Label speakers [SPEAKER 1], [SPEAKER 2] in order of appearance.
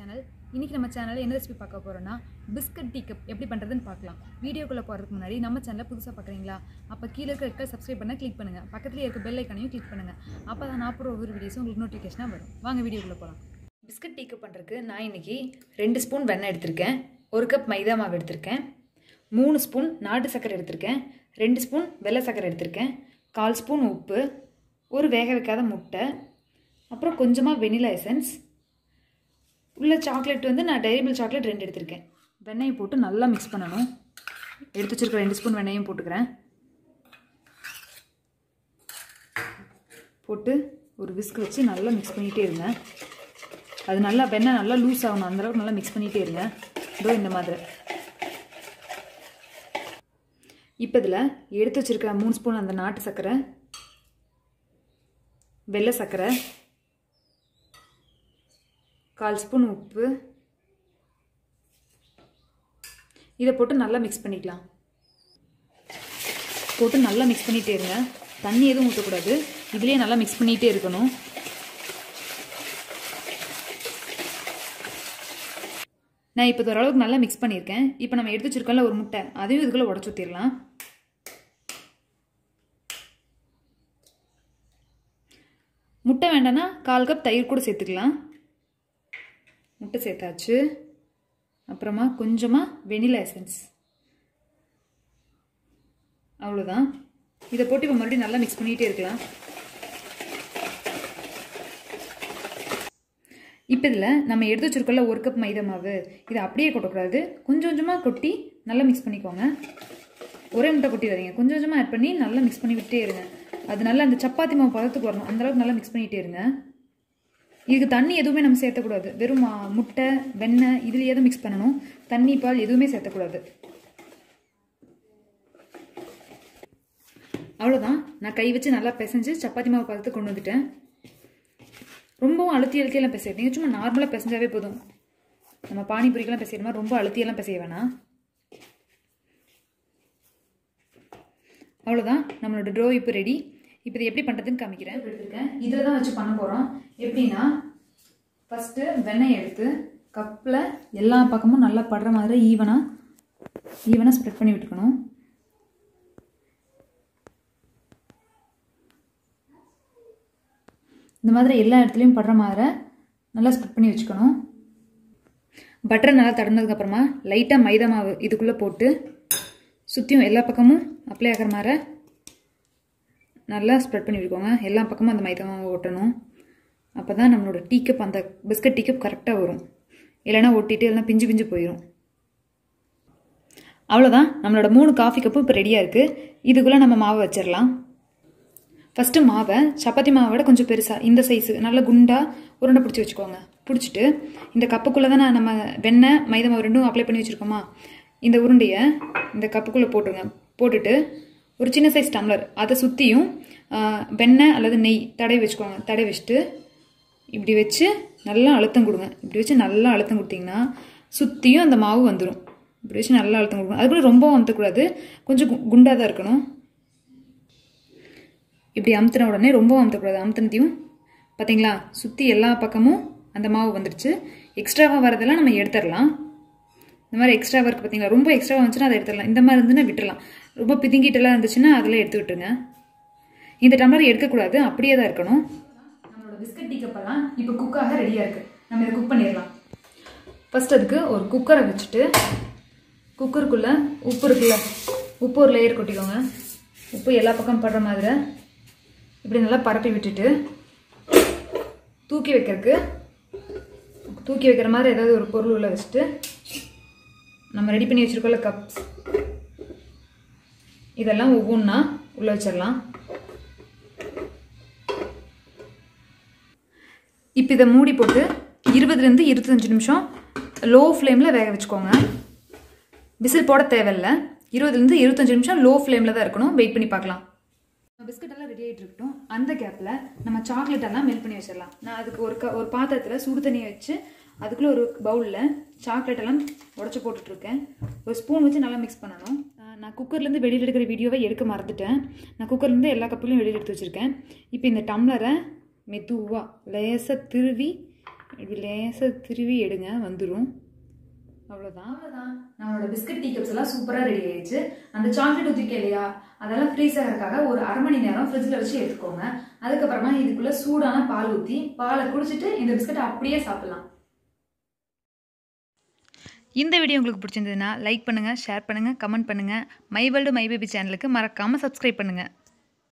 [SPEAKER 1] channel இன்றைக்கி நம்ம சேனலில் என்ன ரெசிபி பார்க்க போகிறோன்னா பிஸ்கட் டீ கப் எப்படி பண்ணுறதுன்னு பார்க்கலாம் வீடியோக்குள்ளே போகிறதுக்கு முன்னாடி நம்ம சேனலை புதுசாக பார்க்குறீங்களா அப்போ கீழே இருக்க ரெக்க சப்ஸ்கிரைப் பண்ண கிளிக் பண்ணுங்கள் பக்கத்துலேயே இருக்க பெல் ஐக்கனையும் கிளிக் பண்ணுங்கள் அப்போ தான் நான் போகிற ஒவ்வொரு வீடியோஸும் உங்களுக்கு நோட்டிஃபிகேஷனாக வரும் வாங்க வீடியோக்குள்ளே போகலாம் பிஸ்கட் டீ கப் பண்ணுறதுக்கு நான் இன்றைக்கி ரெண்டு ஸ்பூன் வெண்ணெய் எடுத்திருக்கேன் ஒரு கப் மைதா மாவு எடுத்திருக்கேன் மூணு ஸ்பூன் நாட்டு சர்க்கரை எடுத்திருக்கேன் ரெண்டு ஸ்பூன் வெள்ளை சர்க்கரை எடுத்திருக்கேன் கால் ஸ்பூன் உப்பு ஒரு வேக வைக்காத முட்டை அப்புறம் கொஞ்சமாக வெனிலா எசன்ஸ் உள்ள சாக்லேட் வந்து நான் டைரி மில்க் சாக்லேட் ரெண்டு எடுத்திருக்கேன் வெண்ணெயை போட்டு நல்லா மிக்ஸ் பண்ணணும் எடுத்து வச்சிருக்க ரெண்டு ஸ்பூன் வெண்ணெயும் போட்டுக்கிறேன் போட்டு ஒரு விஸ்க் வச்சு நல்லா மிக்ஸ் பண்ணிகிட்டே இருங்க அது நல்லா வெண்ணெய் நல்லா லூஸ் ஆகணும் அந்தளவுக்கு நல்லா மிக்ஸ் பண்ணிகிட்டே இருங்க இதோ இந்த மாதிரி இப்போ இதில் எடுத்து வச்சுருக்க மூணு ஸ்பூன் அந்த நாட்டு சர்க்கரை வெள்ளை சர்க்கரை கால் ஸ்பூன் உப்பு இதை போட்டு நல்லா மிக்ஸ் பண்ணிக்கலாம் போட்டு நல்லா மிக்ஸ் பண்ணிகிட்டே இருங்க தண்ணி எதுவும் ஊற்றக்கூடாது இதுலேயே நல்லா மிக்ஸ் பண்ணிகிட்டே இருக்கணும் நான் இப்போ ஓரளவுக்கு நல்லா மிக்ஸ் பண்ணியிருக்கேன் இப்போ நம்ம எடுத்து வச்சிருக்கோம்ல ஒரு முட்டை அதையும் இதுக்குள்ளே உடச்சு ஊற்றிடலாம் முட்டை வேண்டாம்னா கால் கப் தயிர் கூட சேர்த்துக்கலாம் முட்டை சேர்த்தாச்சு அப்புறமா கொஞ்சமாக வெனிலா எசன்ஸ் அவ்வளோதான் இதை போட்டு இப்போ மறுபடியும் நல்லா மிக்ஸ் பண்ணிகிட்டே இருக்கலாம் இப்போ இதில் நம்ம எடுத்து வச்சுருக்கோம்ல ஒரு கப் மைதா மாவு இதை அப்படியே கொட்டக்கூடாது கொஞ்சம் கொஞ்சமாக கொட்டி நல்லா மிக்ஸ் பண்ணிக்கோங்க ஒரே முட்டை கொட்டி வரீங்க கொஞ்சம் கொஞ்சமாக ஆட் பண்ணி நல்லா மிக்ஸ் பண்ணி விட்டே இருங்க அது நல்லா அந்த சப்பாத்தி மாவு பதத்துக்கு வரணும் அந்தளவுக்கு நல்லா மிக்ஸ் பண்ணிகிட்டே இருங்க இதுக்கு தண்ணி எதுவுமே நம்ம சேர்த்தக்கூடாது வெறும் முட்டை வெண்ணெய் இதுலேயே தான் மிக்ஸ் பண்ணணும் தண்ணி பால் எதுவுமே சேர்த்தக்கூடாது அவ்வளோதான் நான் கை வச்சு நல்லா பிசைஞ்சு சப்பாத்தி மாவு பதத்துக்கு கொண்டு வந்துட்டேன் ரொம்பவும் அழுத்தி அழுத்தியெல்லாம் பிசையாதீங்க சும்மா நார்மலாக பிசைஞ்சாவே போதும் நம்ம பானிபூரிக்கெல்லாம் பிசைகிற மாதிரி ரொம்ப அழுத்தியெல்லாம் பிசைய வேணாம் அவ்வளோதான் நம்மளோட ட்ரோ இப்போ ரெடி இப்போ இதை எப்படி பண்ணுறதுன்னு காமிக்கிறேன் எடுத்துருக்கேன் இதில் தான் வச்சு பண்ண போகிறோம் எப்படின்னா ஃபஸ்ட்டு வெண்ணெய் எடுத்து கப்பில் எல்லா பக்கமும் நல்லா படுற மாதிரி ஈவனாக ஈவனாக ஸ்ப்ரெட் பண்ணி விட்டுக்கணும் இந்த மாதிரி எல்லா இடத்துலையும் படுற மாதிரி நல்லா ஸ்ப்ரெட் பண்ணி வச்சுக்கணும் பட்டர் நல்லா தடனதுக்கப்புறமா லைட்டாக மைதா மாவு இதுக்குள்ளே போட்டு சுற்றியும் எல்லா பக்கமும் அப்ளை ஆகிற மாதிரி நல்லா ஸ்ப்ரெட் பண்ணி விட்டுக்கோங்க எல்லா பக்கமும் அந்த மைதா மாவு ஒட்டணும் அப்போ தான் நம்மளோட டீ கப் அந்த பிஸ்கட் டீ கப் கரெக்டாக வரும் இல்லைனா ஒட்டிட்டு இல்லைனா பிஞ்சு பிஞ்சு போயிடும் அவ்வளோதான் நம்மளோட மூணு காஃபி கப்பு இப்போ ரெடியாக இருக்குது இதுக்குள்ளே நம்ம மாவை வச்சிடலாம் ஃபஸ்ட்டு மாவை சப்பாத்தி மாவை விட கொஞ்சம் பெருசாக இந்த சைஸு நல்லா குண்டாக உருண்டை பிடிச்சி வச்சுக்கோங்க பிடிச்சிட்டு இந்த கப்புக்குள்ளே தான் நம்ம வெண்ணெய் மைதா மாவு ரெண்டும் அப்ளை பண்ணி வச்சுருக்கோமா இந்த உருண்டையை இந்த கப்புக்குள்ளே போட்டுருங்க போட்டுட்டு ஒரு சின்ன சைஸ் டம்ளர் அதை சுற்றியும் வெண்ணெய் அல்லது நெய் தடவி வச்சுக்கோங்க தடவி வச்சுட்டு இப்படி வச்சு நல்லா அழுத்தம் கொடுங்க இப்படி வச்சு நல்லா அழுத்தம் கொடுத்தீங்கன்னா சுற்றியும் அந்த மாவு வந்துடும் இப்படி வச்சு நல்லா அழுத்தம் கொடுக்கணும் அதுக்குள்ளே ரொம்பவும் அமுத்தக்கூடாது கொஞ்சம் குண்டாக தான் இருக்கணும் இப்படி அமுத்தின உடனே ரொம்ப அமுத்தக்கூடாது அமுத்தினத்தையும் பார்த்தீங்களா சுற்றி எல்லா பக்கமும் அந்த மாவு வந்துடுச்சு எக்ஸ்ட்ராவாக வரதெல்லாம் நம்ம எடுத்துடலாம் இந்த மாதிரி எக்ஸ்ட்ரா ஒர்க் பார்த்தீங்களா ரொம்ப எக்ஸ்ட்ராவாக இருந்துச்சுன்னா அதை எடுத்துடலாம் இந்த மாதிரி இருந்துன்னா விட்டுடலாம் ரொம்ப பிதுங்கிட்டெல்லாம் இருந்துச்சுன்னா அதில் எடுத்து விட்டுருங்க இந்த டம்ளர் எடுக்கக்கூடாது அப்படியே தான் இருக்கணும் நம்மளோட பிஸ்கட் டீ கப்பெல்லாம் இப்போ குக்காக ரெடியாக இருக்குது நம்ம இதை குக் பண்ணிடலாம் ஃபஸ்ட் அதுக்கு ஒரு குக்கரை வச்சுட்டு குக்கருக்குள்ளே உப்பு இருக்குல்ல உப்பு ஒரு லேயர் கொட்டிக்கோங்க உப்பு எல்லா பக்கம் படுற மாதிரி இப்படி நல்லா பரப்பி விட்டுட்டு தூக்கி வைக்கிறதுக்கு தூக்கி வைக்கிற மாதிரி ஏதாவது ஒரு பொருள் உள்ள வச்சுட்டு நம்ம ரெடி பண்ணி வச்சுருக்கோம்ல கப்ஸ் இதெல்லாம் ஒவ்வொன்றா உள்ளே வச்சிடலாம் இப்போ இதை மூடி போட்டு இருபதுலேருந்து இருபத்தஞ்சி நிமிஷம் லோ ஃப்ளேமில் வேக வச்சுக்கோங்க விசில் போட தேவையில்ல இருபதுலேருந்து இருபத்தஞ்சி நிமிஷம் லோ ஃப்ளேமில் தான் இருக்கணும் வெயிட் பண்ணி பார்க்கலாம் பிஸ்கட் எல்லாம் ரெடி ஆகிட்டு இருக்கட்டும் அந்த கேப்பில் நம்ம சாக்லேட் எல்லாம் மெல்ட் பண்ணி வச்சிடலாம் நான் அதுக்கு ஒரு க ஒரு பாத்திரத்தில் சுடு தண்ணியை வச்சு அதுக்குள்ளே ஒரு பவுலில் சாக்லேட் எல்லாம் உடச்சி போட்டுட்ருக்கேன் ஒரு ஸ்பூன் வச்சு நல்லா மிக்ஸ் பண்ணணும் நான் குக்கர்லேருந்து வெளியில் எடுக்கிற வீடியோவை எடுக்க மறந்துட்டேன் நான் குக்கர்லேருந்து எல்லா கப்புலையும் வெளியில் எடுத்து வச்சுருக்கேன் இப்போ இந்த டம்ளரை மெதுவாக லேசாக திருவி இப்படி லேசாக திருவி எடுங்க வந்துடும் அவ்வளோதான் அவ்வளோதான் நம்மளோட பிஸ்கட் டீ கப்ஸ் எல்லாம் சூப்பராக ரெடி ஆயிடுச்சு அந்த சாக்லேட் ஊற்றிருக்கேன் இல்லையா அதெல்லாம் ஃப்ரீஸ் ஆகிறதுக்காக ஒரு அரை மணி நேரம் ஃப்ரிட்ஜில் வச்சு எடுத்துக்கோங்க அதுக்கப்புறமா இதுக்குள்ளே சூடான பால் ஊற்றி பாலை குடிச்சிட்டு இந்த பிஸ்கட்டை அப்படியே சாப்பிடலாம் இந்த வீடியோ உங்களுக்கு பிடிச்சிருந்ததுன்னா லைக் பண்ணுங்கள் ஷேர் பண்ணுங்கள் கமெண்ட் பண்ணுங்கள் மை வேர்ல்டு மை பேபி சேனலுக்கு மறக்காமல் சப்ஸ்கிரைப் பண்ணுங்கள்